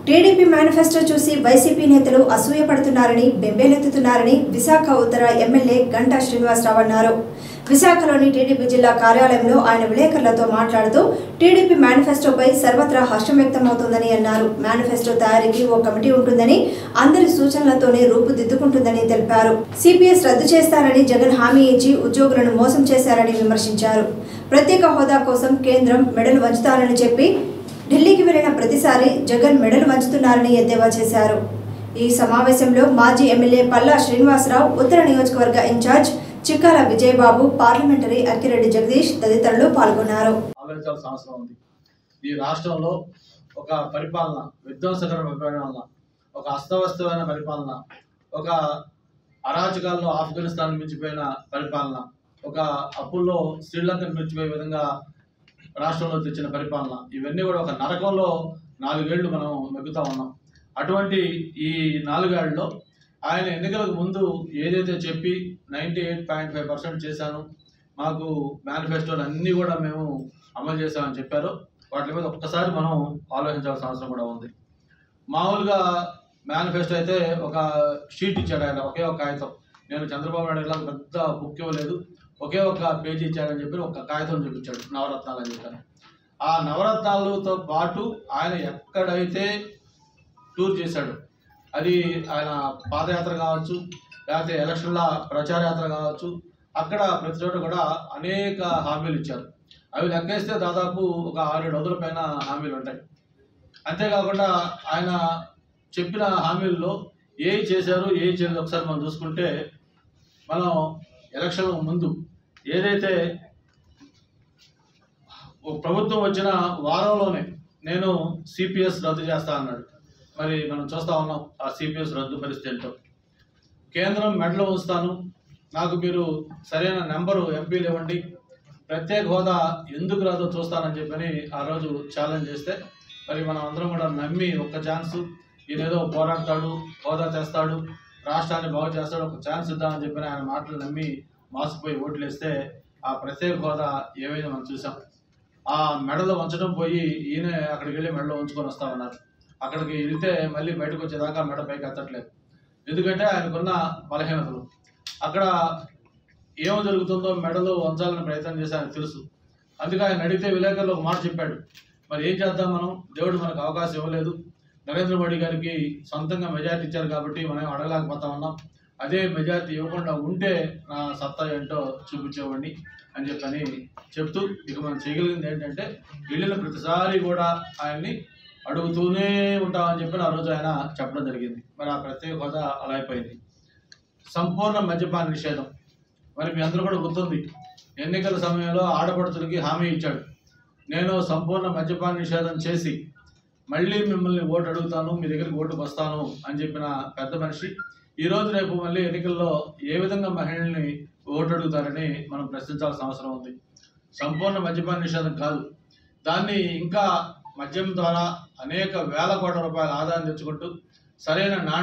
TDP manifesto చూసి YCP నేతలు అసూయపడుతున్నారని బెంబేలెత్తుతున్నారని విశాఖ ఉత్తర ఎమ్మెల్యే గంటా శ్రీనివాసరావు అన్నారు విశాఖలోని టీడీపీ జిల్లా కార్యాలయంలో ఆయన విలేకరులతో మాట్లాడుతూ టీడీపీ మేనిఫెస్టోపై సర్వత్రా హర్షం వ్యక్తమవుతోందని అన్నారు మేనిఫెస్టో తయారీకి ఓ కమిటీ ఉంటుందని అందరి సూచనలతోనే రూపుదిద్దుకుంటుందని తెలిపారు సిపిఎస్ రద్దు చేస్తారని జగన్ హామీ ఇచ్చి ఉద్యోగులను మోసం చేశారని విమర్శించారు ప్రత్యేక హోదా కోసం కేంద్రం మెడలు వంచుతారని చెప్పి ఢిల్లీకి వెళ్లిన ప్రతిసారి జగన్ మెడలు వంచుతున్నారని ఎద్దేవా చేశారు ఈ సమావేశంలో మాజీ ఎమ్మెల్యే పల్లా శ్రీనివాసరావు ఉత్తర నియోజకవర్గ ఇన్ఛార్జ్ చిక్కాల విజయబాబు పార్లమెంటరీ అక్కిరెడ్డి జగదీష్ తదితరులు పాల్గొన్నారు ఆలోచించాల్సిన అవసరం ఉంది ఈ రాష్ట్రంలో ఒక పరిపాలన విధ్వంసకరమైన పరిపాలన ఒక అస్తవ్యస్తమైన పరిపాలన ఒక అరాచకాల్లో ఆఫ్ఘనిస్తాన్ మించిపోయిన పరిపాలన ఒక అప్పుల్లో శ్రీలంకను మించిపోయే విధంగా రాష్ట్రంలో తెచ్చిన పరిపాలన ఇవన్నీ కూడా ఒక నరకంలో నాలుగేళ్లు మనం మెగ్గుతా ఉన్నాం అటువంటి ఈ నాలుగేళ్లలో ఆయన ఎన్నికలకు ముందు ఏదైతే చెప్పి ninety eight point five percent చేశాను మాకు మేనిఫెస్టోలు అన్నీ కూడా మేము అమలు చేశామని చెప్పారు వాటి మీద ఒక్కసారి మనం ఆలోచించాల్సిన అవసరం కూడా ఉంది మామూలుగా మేనిఫెస్టో అయితే ఒక షీట్ ఇచ్చాడు ఆయన ఒకే ఒక కాగితం నేను చంద్రబాబు నాయుడు ఇలా పెద్ద బుక్ ఇవ్వలేదు ఒకే ఒక పేజీ ఇచ్చాడని చెప్పి ఒక కాగితం చూపించాడు నవరత్నాలు అని చెప్పాను ఆ నవరత్నాలతో పాటు ఆయన ఎక్కడైతే టూర్ చేశాడు అది ఆయన పాదయాత్ర కావచ్చు లేకపోతే ఎలక్షన్ల ప్రచార యాత్ర కావచ్చు అక్కడ ప్రతి చోట కూడా అనేక హామీలు ఇచ్చారు అవి లెక్కేస్తే దాదాపు ఒక ఆరేడు వందల పైన హామీలు ఉంటాయి అంతేకాకుండా ఆయన చెప్పిన హామీల్లో ఏ చేశారు ఏ చేయలేదు ఒకసారి మనం చూసుకుంటే మనం ఎలక్షన్ ముందు ఏదైతే ఓ ప్రభుత్వం వచ్చిన వారంలోనే నేను సిపిఎస్ రద్దు చేస్తా అన్నాడు మరి మనం చూస్తా ఉన్నాం ఆ సిపిఎస్ రద్దు పరిస్థితి ఏంటో కేంద్రం మెడలో ఉంచుతాను నాకు మీరు సరైన నెంబరు ఎంపీలు ఇవ్వండి ప్రత్యేక హోదా ఎందుకు రాదో చూస్తానని చెప్పని ఆ రోజు ఛాలెంజ్ చేస్తే మరి మనం అందరం కూడా నమ్మి ఒక్క ఛాన్స్ ఈయన ఏదో పోరాడతాడు హోదా తెస్తాడు రాష్ట్రాన్ని బాగు చేస్తాడు ఒక ఛాన్స్ ఇద్దామని చెప్పని ఆయన మాటలు నమ్మి మాసిపోయి ఓట్లు వేస్తే ఆ ప్రత్యేక హోదా ఏమైందో మనం చూసాం ఆ మెడలో ఉంచడం పోయి ఈయన అక్కడికి వెళ్ళి మెడలో ఉంచుకొని వస్తామన్నారు అక్కడికి వెళితే మళ్ళీ బయటకు వచ్చేదాకా మెడ పైకి ఎత్తట్లేదు ఎందుకంటే ఆయనకున్న బలహీనతలు అక్కడ ఏం జరుగుతుందో మెడలో ఉంచాలని ప్రయత్నం చేసి ఆయనకు తెలుసు అందుకే ఆయన అడిగితే విలేకరులు ఒక మాట చెప్పాడు మరి ఏం చేద్దాం మనం దేవుడు మనకు అవకాశం ఇవ్వలేదు నరేంద్ర మోడీ గారికి సొంతంగా మెజారిటీ ఇచ్చారు కాబట్టి మనం ఏం అడగలేకపోతా ఉన్నాం అదే మెజారిటీ ఇవ్వకుండా ఉంటే నా సత్తా ఏంటో చూపించేవాడిని అని చెప్పని చెప్తూ ఇక మనం చేయగలిగింది ఏంటంటే వెళ్ళిన ప్రతిసారి కూడా ఆయన్ని అడుగుతూనే ఉంటామని చెప్పి ఆ రోజు ఆయన చెప్పడం జరిగింది మరి ఆ ప్రత్యేక హోదా అలా అయిపోయింది సంపూర్ణ మద్యపాన నిషేధం మరి మీ అందరూ కూడా గుర్తుంది ఎన్నికల సమయంలో ఆడపడుచులకి హామీ ఇచ్చాడు నేను సంపూర్ణ మద్యపాన నిషేధం చేసి మళ్ళీ మిమ్మల్ని ఓటు అడుగుతాను మీ దగ్గరికి ఓటుకు వస్తాను అని చెప్పిన పెద్ద మనిషి ఈ రోజు రేపు మళ్ళీ ఎన్నికల్లో ఏ విధంగా మహిళల్ని ఓటు అడుగుతారని మనం ప్రశ్నించాల్సిన అవసరం ఉంది సంపూర్ణ మద్యపాన నిషేధం కాదు దాన్ని ఇంకా మద్యం ద్వారా అనేక వేల కోట్ల రూపాయల ఆదాయం తెచ్చుకుంటూ సరైన నాణ్య